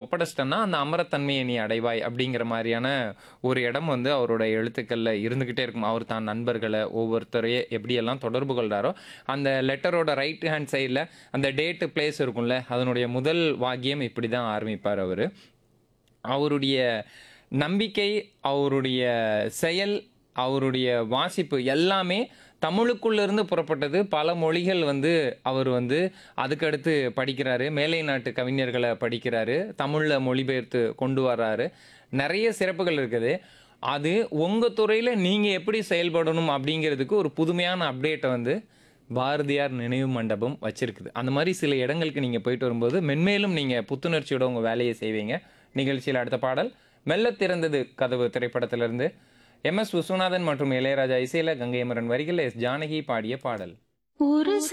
ஒப்படைச்சிட்டன்னா அந்த அமரத்தன்மையை நீ அடைவாய் அப்படிங்கிற மாதிரியான ஒரு இடம் வந்து அவரோட எழுத்துக்களில் இருந்துக்கிட்டே இருக்கும் அவர் தான் நண்பர்களை ஒவ்வொருத்தரையே எப்படியெல்லாம் தொடர்பு கொள்கிறாரோ அந்த லெட்டரோட ரைட் ஹேண்ட் சைடில் அந்த டேட்டு பிளேஸ் இருக்கும்ல அதனுடைய முதல் வாக்கியம் இப்படி தான் ஆரம்பிப்பார் அவர் அவருடைய நம்பிக்கை அவருடைய செயல் அவருடைய வாசிப்பு எல்லாமே தமிழுக்குள்ளேருந்து புறப்பட்டது பல மொழிகள் வந்து அவர் வந்து அதுக்கடுத்து படிக்கிறாரு மேலை நாட்டு கவிஞர்களை படிக்கிறாரு தமிழில் மொழிபெயர்த்து கொண்டு வர்றாரு நிறைய சிறப்புகள் இருக்குது அது உங்கள் துறையில் நீங்கள் எப்படி செயல்படணும் அப்படிங்கிறதுக்கு ஒரு புதுமையான அப்டேட்டை வந்து பாரதியார் நினைவு மண்டபம் வச்சிருக்குது அந்த மாதிரி சில இடங்களுக்கு நீங்கள் போயிட்டு வரும்போது மென்மேலும் நீங்கள் புத்துணர்ச்சியோட உங்கள் வேலையை செய்வீங்க நிகழ்ச்சியில் அடுத்த பாடல் மெல்ல திறந்தது கதவு திரைப்படத்திலிருந்து எம் எஸ் விஸ்வநாதன் மற்றும் இளையராஜா இசையில கங்கை அமரன் வரிகள் எஸ் ஜானகி பாடிய பாடல் ஒரு